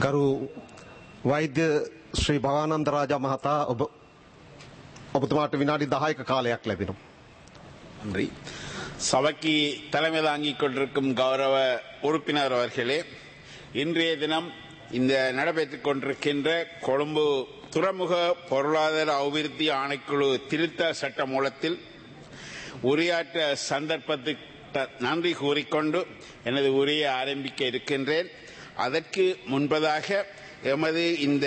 ගරු වෛද්‍ය ශ්‍රී භවානන්ද රාජා මහතා ඔබ ඔබතුමාට විනාඩි 10ක කාලයක් ලැබෙනවා. நன்றி சபைக்கு தலைமை தாங்கிக் கொண்டிருக்கும் கௌரவ உறுப்பினர் அவர்களே இன்றைய தினம் இந்த நடைபெற்றுக் கொண்டிருக்கின்ற கொழும்பு துறைமுக பொருளாதார அபிவிருத்தி ஆணைக்குழு திருத்த சட்ட மூலத்தில் உரையாற்ற சந்தர்ப்பத்துக்கு நன்றி கூறிக்கொண்டு எனது உரையை ஆரம்பிக்க இருக்கின்றேன் அதற்கு முன்பதாக எமது இந்த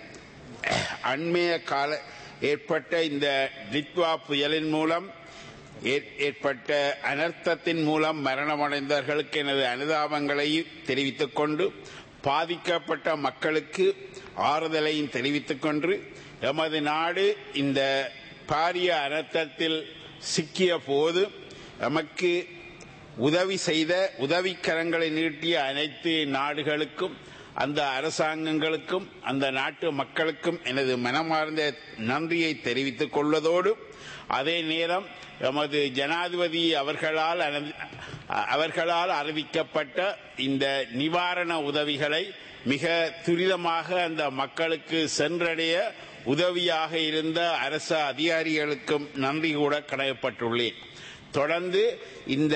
அண்மைய கால ஏற்பட்ட இந்த டிட்வா புயலின் மூலம் ஏற்- ஏற்பட்ட அனர்த்தத்தின் மூலம் மரணமடைந்தவர்களுக்கு எனது அனுதாபங்களை தெரிவித்துக் கொண்டு பாதிக்கப்பட்ட மக்களுக்கு ஆறுதலையும் தெரிவித்துக் கொண்டு எமது நாடு இந்த பாரிய அனர்த்தத்தில் சிக்கிய போது நமக்கு உதவி செய்த உதவிக்கரங்களை நீட்டிய அனைத்து நாடுகளுக்கும் அந்த அரசாங்கங்களுக்கும் அந்த நாட்டு மக்களுக்கும் எனது மனமார்ந்த நன்றியை தெரிவித்துக் கொள்வதோடு அதே நேரம் எமது ஜனாதிபதி அவர்களால் அனு- அவர்களால் அறிவிக்கப்பட்ட இந்த நிவாரண உதவிகளை மிக துரிதமாக அந்த மக்களுக்கு சென்றடைய உதவியாக இருந்த அரசு அதிகாரிகளுக்கும் நன்றி கூட கடமைப்பட்டுள்ளேன் தொடர்ந்து இந்த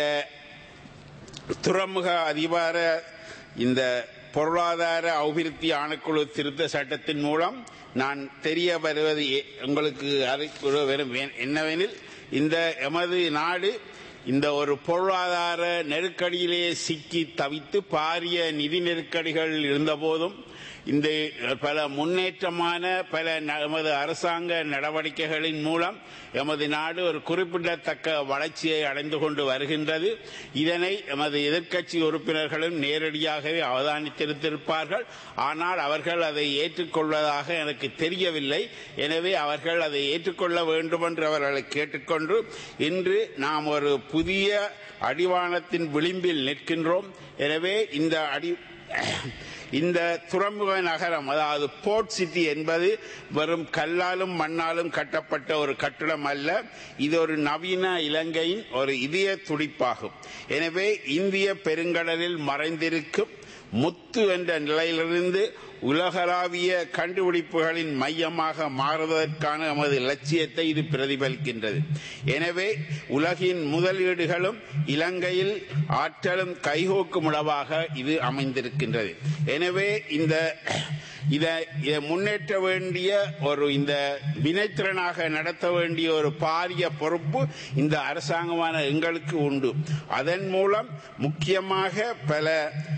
துறைமுக அதிகார இந்த பொருளாதார அபிவிருத்தி ஆணைக்குழு திருத்த சட்டத்தின் மூலம் நான் தெரிய வருவது எ- உங்களுக்கு அறிவிக்க வரும் வே- என்னவெனில் இந்த எமது நாடு இந்த ஒரு பொருளாதார நெருக்கடியிலே சிக்கி தவித்து பாரிய நிதி நெருக்கடிகள் இருந்தபோதும் இந்த பல முன்னேற்றமான பல நமது அரசாங்க நடவடிக்கைகளின் மூலம் எமது நாடு ஒரு குறிப்பிடத்தக்க வளர்ச்சியை அடைந்து கொண்டு வருகின்றது இதனை எமது எதிர்க்கட்சி உறுப்பினர்களும் நேரடியாகவே அவதானித்திருந்திருப்பார்கள் ஆனால் அவர்கள் அதை ஏற்றுக்கொள்வதாக எனக்கு தெரியவில்லை எனவே அவர்கள் அதை ஏற்றுக்கொள்ள வேண்டும் என்று அவர்களை கேட்டுக்கொண்டு இன்று நாம் ஒரு புதிய அடிவானத்தின் விளிம்பில் நிற்கின்றோம் எனவே இந்த அடி இந்த துறைமுக நகரம் அதாவது போர்ட் சிட்டி என்பது வெறும் கல்லாலும் மண்ணாலும் கட்டப்பட்ட ஒரு கட்டிடம் அல்ல இது ஒரு நவீன இலங்கையின் ஒரு இதய துடிப்பாகும் எனவே இந்திய பெருங்கடலில் மறைந்திருக்கும் முத்து என்ற நிலையிலிருந்து உலகளாவிய கண்டுபிடிப்புகளின் மையமாக மாறுவதற்கான நமது லட்சியத்தை இது பிரதிபலிக்கின்றது எனவே உலகின் முதலீடுகளும் இலங்கையில் ஆற்றலும் கைகோக்கும் அளவாக இது அமைந்திருக்கின்றது எனவே இந்த இதை இதை முன்னேற்ற வேண்டிய ஒரு இந்த வினைத்திறனாக நடத்த வேண்டிய ஒரு பாரிய பொறுப்பு இந்த அரசாங்கமான எங்களுக்கு உண்டு அதன் மூலம் முக்கியமாக பல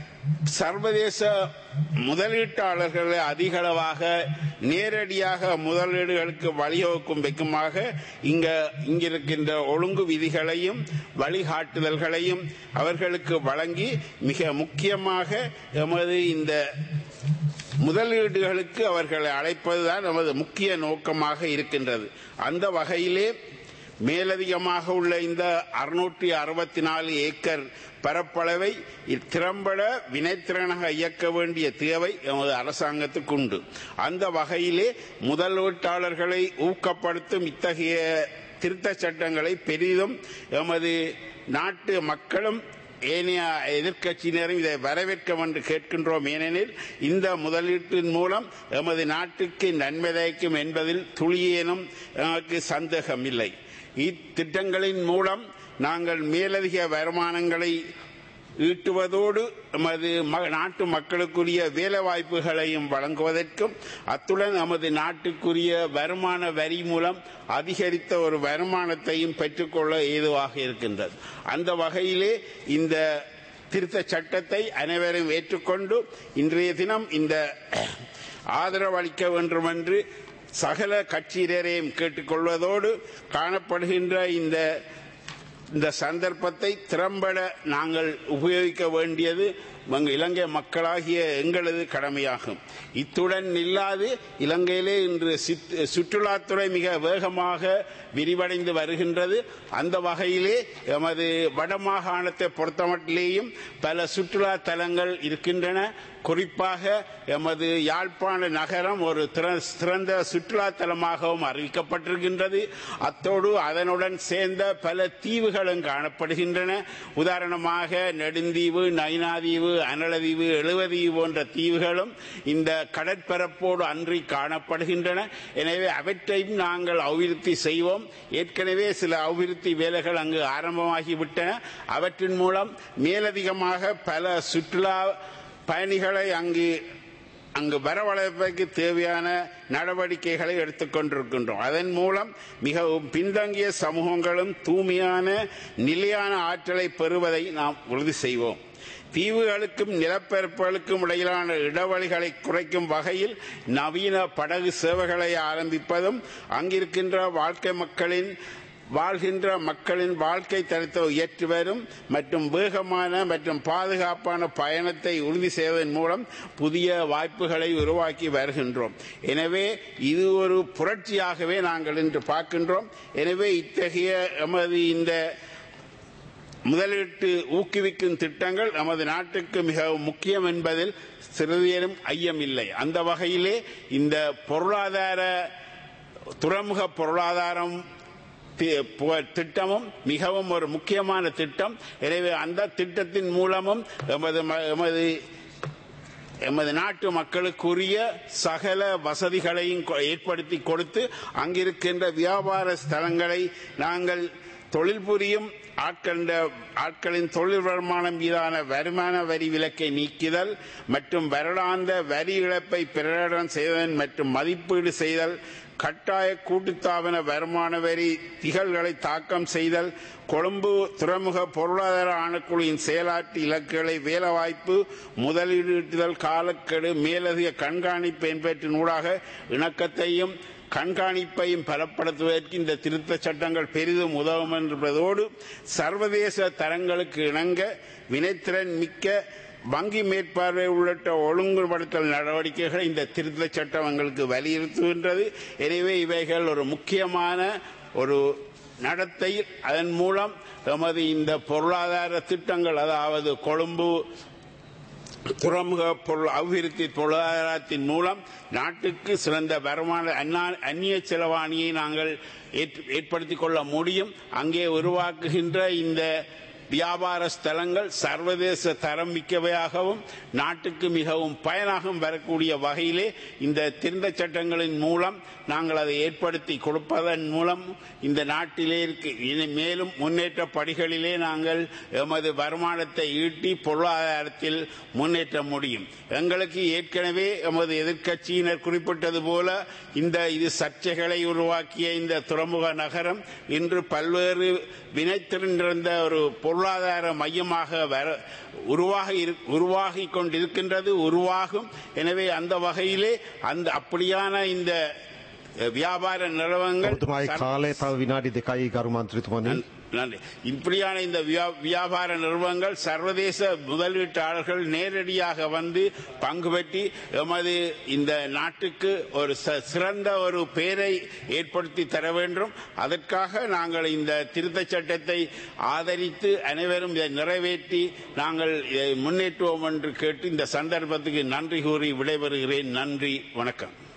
சர்வதேச முதலீட்டாளர்களை அதிகளவாக நேரடியாக முதலீடுகளுக்கு வழிவகுக்கும் வைக்குமாக இங்க இங்கிருக்கின்ற ஒழுங்கு விதிகளையும் வழிகாட்டுதல்களையும் அவர்களுக்கு வழங்கி மிக முக்கியமாக எமது இந்த முதலீடுகளுக்கு அவர்களை அழைப்பதுதான் நமது முக்கிய நோக்கமாக இருக்கின்றது அந்த வகையிலே மேலதிகமாக உள்ள இந்த அறுநூற்றி அறுபத்தி நாலு ஏக்கர் பரப்பளவை திறம்பட வினைத்திறனாக இயக்க வேண்டிய தேவை எமது அரசாங்கத்துக்கு உண்டு அந்த வகையிலே முதலீட்டாளர்களை ஊக்கப்படுத்தும் இத்தகைய திருத்த சட்டங்களை பெரிதும் எமது நாட்டு மக்களும் ஏனைய எதிர்க்கட்சியினரும் இதை வரவேற்க என்று கேட்கின்றோம் ஏனெனில் இந்த முதலீட்டின் மூலம் எமது நாட்டுக்கு நன்மை பயக்கும் என்பதில் துளியேனும் நமக்கு சந்தேகம் இல்லை இத்திட்டங்களின் மூலம் நாங்கள் மேலதிக வருமானங்களை ஈட்டுவதோடு நமது ம- நாட்டு மக்களுக்குரிய வேலை வாய்ப்புகளையும் வழங்குவதற்கும் அத்துடன் நமது நாட்டுக்குரிய வருமான வரி மூலம் அதிகரித்த ஒரு வருமானத்தையும் பெற்றுக்கொள்ள ஏதுவாக இருக்கின்றது அந்த வகையிலே இந்த திருத்த சட்டத்தை அனைவரும் ஏற்றுக்கொண்டு இன்றைய தினம் இந்த ஆதரவு அளிக்க வேண்டும் என்று சகல கட்சியினரையும் கேட்டுக்கொள்வதோடு காணப்படுகின்ற இந்த இந்த சந்தர்ப்பத்தை திறம்பட நாங்கள் உபயோகிக்க வேண்டியது எங்கள் இலங்கை மக்களாகிய எங்களது கடமையாகும் இத்துடன் நில்லாது இலங்கையிலே இன்று சித்- சுற்றுலாத்துறை மிக வேகமாக விரிவடைந்து வருகின்றது அந்த வகையிலே எமது வடமாகாணத்தை பொறுத்தமட்டிலேயும் பல சுற்றுலா தலங்கள் இருக்கின்றன குறிப்பாக எமது யாழ்ப்பாண நகரம் ஒரு திற- சிறந்த சுற்றுலா தலமாகவும் அறிவிக்கப்பட்டிருக்கின்றது அத்தோடு அதனுடன் சேர்ந்த பல தீவுகளும் காணப்படுகின்றன உதாரணமாக நெடுந்தீவு நைனாதீவு அனலதீவு எழுவதீவு போன்ற தீவுகளும் இந்த கடற்பரப்போடு அன்றி காணப்படுகின்றன எனவே அவற்றையும் நாங்கள் அபிவிருத்தி செய்வோம் ஏற்கனவே சில அபிவிருத்தி வேலைகள் அங்கு ஆரம்பமாகிவிட்டன அவற்றின் மூலம் மேலதிகமாக பல சுற்றுலா பயணிகளை அங்கு அங்கு வரவழைப்பதற்கு தேவையான நடவடிக்கைகளை எடுத்துக்கொண்டிருக்கின்றோம் அதன் மூலம் மிகவும் பின்தங்கிய சமூகங்களும் தூய்மையான நிலையான ஆற்றலை பெறுவதை நாம் உறுதி செய்வோம் தீவுகளுக்கும் நிலப்பரப்புகளுக்கும் இடையிலான இடைவெளிகளை குறைக்கும் வகையில் நவீன படகு சேவைகளை ஆரம்பிப்பதும் அங்கிருக்கின்ற வாழ்க்கை மக்களின் வாழ்கின்ற மக்களின் வாழ்க்கை தரத்தை உயர்த்தி வரும் மற்றும் வேகமான மற்றும் பாதுகாப்பான பயணத்தை உறுதி செய்வதன் மூலம் புதிய வாய்ப்புகளை உருவாக்கி வருகின்றோம் எனவே இது ஒரு புரட்சியாகவே நாங்கள் இன்று பார்க்கின்றோம் எனவே இத்தகைய எமது இந்த முதலீட்டு ஊக்குவிக்கும் திட்டங்கள் நமது நாட்டுக்கு மிகவும் முக்கியம் என்பதில் சிறிதேனும் ஐயம் இல்லை அந்த வகையிலே இந்த பொருளாதார துறைமுக பொருளாதாரம் தி- பு- திட்டமும் மிகவும் ஒரு முக்கியமான திட்டம் எனவே அந்த திட்டத்தின் மூலமும் எமது ம- எமது எமது நாட்டு மக்களுக்குரிய சகல வசதிகளையும் கொ- ஏற்படுத்தி கொடுத்து அங்கிருக்கின்ற வியாபார ஸ்தலங்களை நாங்கள் தொழில் புரியும் ஆட்களின் ஆட்களின் தொழில் வருமானம் மீதான வருமான வரி விலக்கை நீக்குதல் மற்றும் வருடாந்த வரி இழப்பை பிரகடனம் செய்தல் மற்றும் மதிப்பீடு செய்தல் கட்டாய கூட்டுத்தாபன வருமான வரி திகழ்களை தாக்கம் செய்தல் கொழும்பு துறைமுக பொருளாதார ஆணைக்குழுவின் செயலாற்று இலக்குகளை வேலைவாய்ப்பு முதலீடுதல் காலக்கெடு மேலதிக கண்காணிப்பு என்பவற்றின் ஊடாக இணக்கத்தையும் கண்காணிப்பையும் பலப்படுத்துவதற்கு இந்த திருத்த சட்டங்கள் பெரிதும் உதவும் என்பதோடு சர்வதேச தரங்களுக்கு இணங்க வினைத்திறன் மிக்க வங்கி மேற்பார்வை உள்ளிட்ட ஒழுங்குபடுத்தல் நடவடிக்கைகளை இந்த திருத்த சட்டம் எங்களுக்கு வலியுறுத்துகின்றது எனவே இவைகள் ஒரு முக்கியமான ஒரு நடத்தை அதன் மூலம் எமது இந்த பொருளாதார திட்டங்கள் அதாவது கொழும்பு துறைமுக பொருள் அபிவிருத்தி பொருளாதாரத்தின் மூலம் நாட்டுக்கு சிறந்த வருமான அந்நா- அந்நிய செலவாணியை நாங்கள் ஏற்- ஏற்படுத்திக் கொள்ள முடியும் அங்கே உருவாக்குகின்ற இந்த வியாபார ஸ்தலங்கள் சர்வதேச தரம் மிக்கவையாகவும் நாட்டுக்கு மிகவும் பயனாகவும் வரக்கூடிய வகையிலே இந்த திருந்த சட்டங்களின் மூலம் நாங்கள் அதை ஏற்படுத்தி கொடுப்பதன் மூலம் இந்த நாட்டிலே இருக்கு இனி மேலும் முன்னேற்ற படிகளிலே நாங்கள் எமது வருமானத்தை ஈட்டி பொருளாதாரத்தில் முன்னேற்ற முடியும் எங்களுக்கு ஏற்கனவே எமது எதிர்க்கட்சியினர் குறிப்பிட்டது போல இந்த இது சர்ச்சைகளை உருவாக்கிய இந்த துறைமுக நகரம் இன்று பல்வேறு வினைத்திருந்த ஒரு பொருளாதார மையமாக வர உருவாகி இரு- உருவாகி கொண்டிருக்கின்றது உருவாகும் எனவே அந்த வகையிலே அந்த அப்படியான இந்த அஹ், வியாபார நிறுவனங்கள் ඔබතුමායි කාලය තව විනාඩි දෙකයි ගරු මන්ත්‍රතුමනි. நன்றி இப்படியான இந்த வியா- வியாபார நிறுவனங்கள் சர்வதேச முதலீட்டாளர்கள் நேரடியாக வந்து பங்கு பெற்றி எமது இந்த நாட்டுக்கு ஒரு ச- சிறந்த ஒரு பெயரை ஏற்படுத்தி தர வேண்டும் அதற்காக நாங்கள் இந்த திருத்தச் சட்டத்தை ஆதரித்து அனைவரும் இதை நிறைவேற்றி நாங்கள் இதை முன்னேற்றுவோம் என்று கேட்டு இந்த சந்தர்ப்பத்துக்கு நன்றி கூறி விடைபெறுகிறேன் நன்றி வணக்கம்